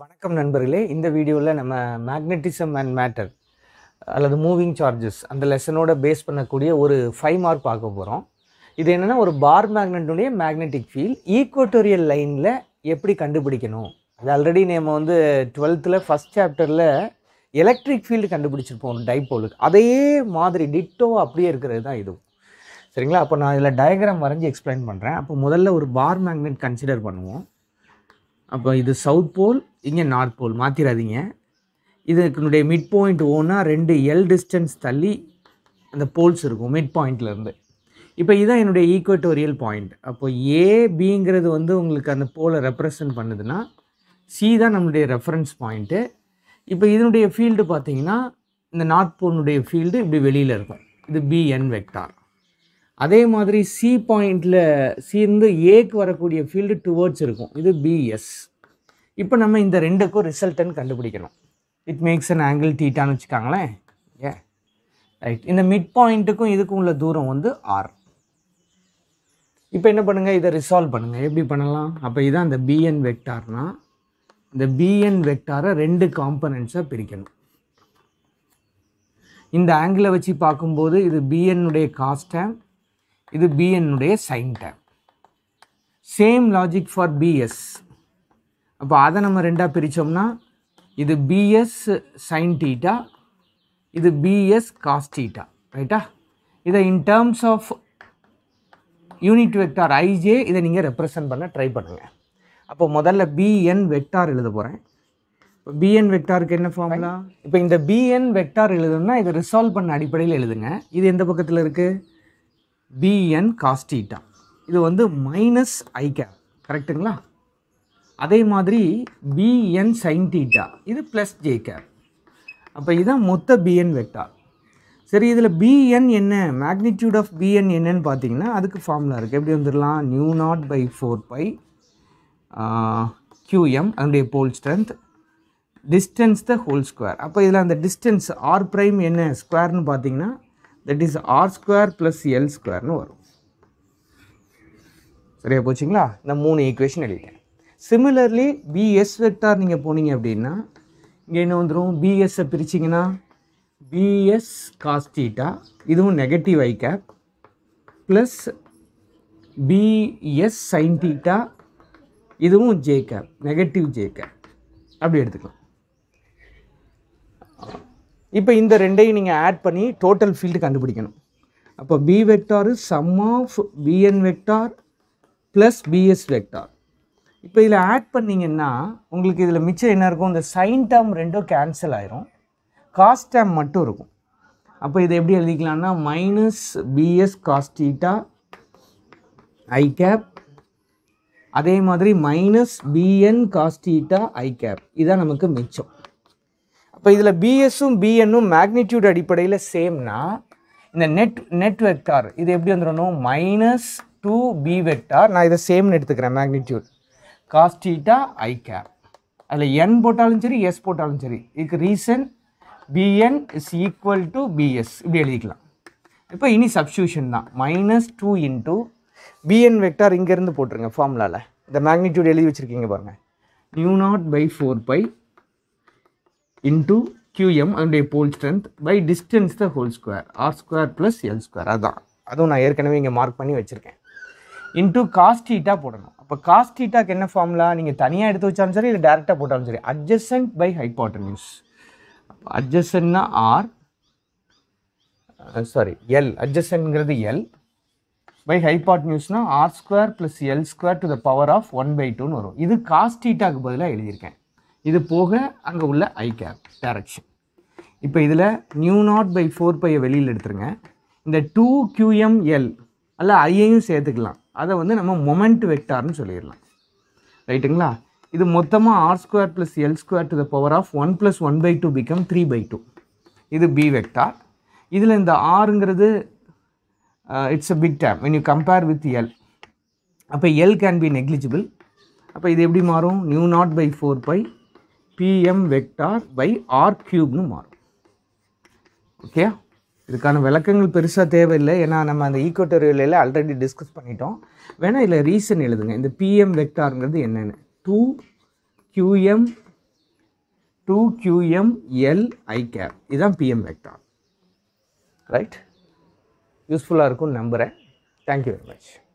வணக்கம் நண்பர்களே இந்த வீடியோவில் நம்ம மேக்னட்டிசம் அண்ட் மேட்டர் அல்லது மூவிங் சார்ஜஸ் அந்த லெசனோட பேஸ் பண்ணக்கூடிய ஒரு ஃபைவ் மார்க் பார்க்க போகிறோம் இது என்னென்னா ஒரு பார் மேக்னெட்டுடைய மேக்னெட்டிக் ஃபீல்ட் ஈக்குவட்டோரியல் லைனில் எப்படி கண்டுபிடிக்கணும் அது ஆல்ரெடி நம்ம வந்து டுவெல்த்தில் ஃபஸ்ட் சாப்டரில் எலக்ட்ரிக் ஃபீல்டு கண்டுபிடிச்சிருப்போம் ஒரு டைப்போலுக்கு அதே மாதிரி டிட்டோ அப்படியே இருக்கிறது தான் இதுவும் சரிங்களா அப்போ நான் இதில் டயக்ராம் வரைஞ்சி எக்ஸ்பிளைன் பண்ணுறேன் அப்போ முதல்ல ஒரு பார் மேக்னெட் கன்சிடர் பண்ணுவோம் அப்போ இது சவுத் போல் இங்கே நார்த் போல் மாற்றிடாதீங்க இதுக்குனுடைய மிட் பாயிண்ட் ஓனா ரெண்டு எல் டிஸ்டன்ஸ் தள்ளி அந்த போல்ஸ் இருக்கும் மிட் பாயிண்ட்லேருந்து இப்போ இதுதான் என்னுடைய ஈக்குவட்டோரியல் பாயிண்ட் அப்போ ஏபிங்கிறது வந்து உங்களுக்கு அந்த போலை ரெப்ரசன்ட் பண்ணுதுன்னா சி தான் நம்மளுடைய ரெஃபரன்ஸ் பாயிண்ட்டு இப்போ இதனுடைய ஃபீல்டு பார்த்தீங்கன்னா இந்த நார்த் போனுடைய ஃபீல்டு இப்படி வெளியில் இருக்கும் இது பிஎன் வெக்டார் அதே மாதிரி சி பாயிண்டில் சிந்து ஏக்கு வரக்கூடிய ஃபீல்டு டுவர்ட்ஸ் இருக்கும் இது பிஎஸ் இப்போ நம்ம இந்த ரெண்டுக்கும் ரிசல்டன் கண்டுபிடிக்கணும் இட் மேக்ஸ் அன் ஆங்கிள் தீட்டான்னு வச்சுக்காங்களேன் ஏ ரைட் இந்த மிட் பாயிண்ட்டுக்கும் இதுக்கும் உள்ள தூரம் வந்து ஆர் இப்போ என்ன பண்ணுங்கள் இதை ரிசால்வ் பண்ணுங்கள் எப்படி பண்ணலாம் அப்போ இதான் இந்த பிஎன் வெக்டார்னா இந்த பிஎன் வெக்டாரை ரெண்டு காம்பனன்ட்ஸாக பிரிக்கணும் இந்த ஆங்கிளை வச்சு பார்க்கும்போது இது பிஎன்னுடைய காஸ்டேம் இது பிஎன்னுடைய sine theta same logic for BS அப்போ அதை நம்ம ரெண்டாக பிரித்தோம்னா இது பிஎஸ் சைன் டீட்டா இது பிஎஸ் காஸ் டீட்டா ரைட்டா இதை in terms of unit vector i j இதை நீங்கள் ரெப்ரசன்ட் பண்ண ட்ரை பண்ணுங்கள் அப்போ முதல்ல பிஎன் வெக்டார் எழுத போகிறேன் இப்போ பிஎன் வெக்டாருக்கு என்ன ஃபார்முலா இப்போ இந்த பிஎன் வெக்டார் எழுதணும்னா இதை ரிசால்வ் பண்ண அடிப்படையில் எழுதுங்க இது எந்த பக்கத்தில் இருக்குது பிஎன் காஸ்டீட்டா இது வந்து மைனஸ் ஐ கேப் கரெக்டுங்களா அதே மாதிரி பிஎன் சைன் டீட்டா இது ப்ளஸ் ஜே கேப் அப்போ இதுதான் மொத்த பிஎன் வெக்டார் சரி இதில் பிஎன் என்ன மேக்னிடியூட் ஆஃப் பிஎன் என்னன்னு பார்த்தீங்கன்னா அதுக்கு ஃபார்முலா இருக்குது எப்படி வந்துடலாம் mu naught by four pi QM அதனுடைய pole strength distance the whole square அப்போ இதில் அந்த டிஸ்டன்ஸ் ஆர் ப்ரைம் என்ன ஸ்கொயர்னு பார்த்தீங்கன்னா that is R square plus L ஸ்கொயர்னு வரும் சரியா போச்சுங்களா இந்த மூணு ஈக்குவேஷன் எழுதிட்டேன் சிமிலர்லி பிஎஸ் வெக்டார் நீங்கள் போனீங்க அப்படின்னா இங்கே என்ன வந்துடும் பிஎஸ்ஸை பிரிச்சிங்கன்னா பிஎஸ் காஸ்டீட்டா இதுவும் negative I cap plus BS sine theta இதுவும் J cap negative J cap அப்படி எடுத்துக்கலாம் இப்போ இந்த ரெண்டையும் நீங்கள் ஆட் பண்ணி டோட்டல் ஃபீல்டு கண்டுபிடிக்கணும் அப்போ B vector sum of BN vector plus BS vector இப்போ இதில் ஆட் பண்ணிங்கன்னா உங்களுக்கு இதில் மிச்சம் என்ன இருக்கும் இந்த சைன் டேர்ம் ரெண்டும் கேன்சல் ஆயிரும் காஸ்ட் டேர்ம் மட்டும் இருக்கும் அப்போ இதை எப்படி எழுதிக்கலாம்னா minus BS cos theta I cap அதே மாதிரி minus BN cos theta I cap இதான் நமக்கு மிச்சம் அப்போ இதில் பிஎஸ்ஸும் பிஎன்னும் மேக்னிடியூட் அடிப்படையில் சேம்னா இந்த நெட் நெட் வெக்டார் இது எப்படி வந்துடணும் மைனஸ் டூ பி வெக்டார் நான் இதை சேம்னு எடுத்துக்கிறேன் மேக்னிடியூட் காஸ்டீட்டா ஐ கேப் அதில் என் போட்டாலும் சரி எஸ் போட்டாலும் சரி இதுக்கு reason BN is equal to BS இப்படி எழுதிக்கலாம் இப்போ இனி சப்ஸ்டியூஷன் தான் minus two into BN vector இங்கேருந்து போட்டுருங்க ஃபார்முலாவில் இந்த மேக்னிடியூட் எழுதி வச்சுருக்கீங்க பாருங்கள் mu naught by four pi into QM அதனுடைய pole strength by distance the whole square R square plus L square அதுதான் அதுவும் நான் ஏற்கனவே இங்கே மார்க் பண்ணி வச்சுருக்கேன் இன்ட்டு காஸ்டீட்டா போடணும் அப்போ காஸ்டீட்டாக்கு என்ன ஃபார்முலா நீங்கள் தனியாக எடுத்து வச்சாலும் சரி இல்லை டேரெக்டாக போட்டாலும் சரி அட்ஜசன்ட் பை ஹைபாட்டன்யூஸ் அட்ஜசன்னா ஆர் சாரி எல் அட்ஜசன்ங்கிறது எல் பை ஹைபாட்னியூஸ்னால் R square plus L square to the power of one by டூன்னு வரும் இது காஸ்டீட்டாக்கு பதிலாக எழுதியிருக்கேன் இது போக அங்கே உள்ள ஐ கேப் டேரக்ஷன் இப்போ இதில் நியூ நாட் பை ஃபோர் பையை வெளியில் எடுத்துருங்க இந்த டூ கியூஎம் எல் அல்ல ஐயையும் சேர்த்துக்கலாம் அதை வந்து நம்ம மொமெண்ட் வெக்டார்னு சொல்லிடலாம் ரைட்டுங்களா இது மொத்தமாக R square plus L square to the power of one plus one by two become three by two இது பி வெக்டார் இதில் இந்த ஆறுங்கிறது it's a big term when you compare with L அப்போ எல் கேன் பி நெக்லிஜிபிள் அப்போ இது எப்படி மாறும் mu naught by four pi PM vector by R க்யூப்னு மாறும் ஓகே இதுக்கான விளக்கங்கள் பெருசாக தேவையில்லை ஏன்னா நம்ம அந்த ஈக்குவட்டோரியலில் ஆல்ரெடி டிஸ்கஸ் பண்ணிட்டோம் வேணால் இதில் ரீசன் எழுதுங்க இந்த பிஎம் வெக்டாருங்கிறது என்னென்னு two QM two QM L I cap இதுதான் பிஎம் வெக்டார் ரைட் யூஸ்ஃபுல்லாக இருக்கும்னு நம்புகிறேன் தேங்க்யூ வெரி மச்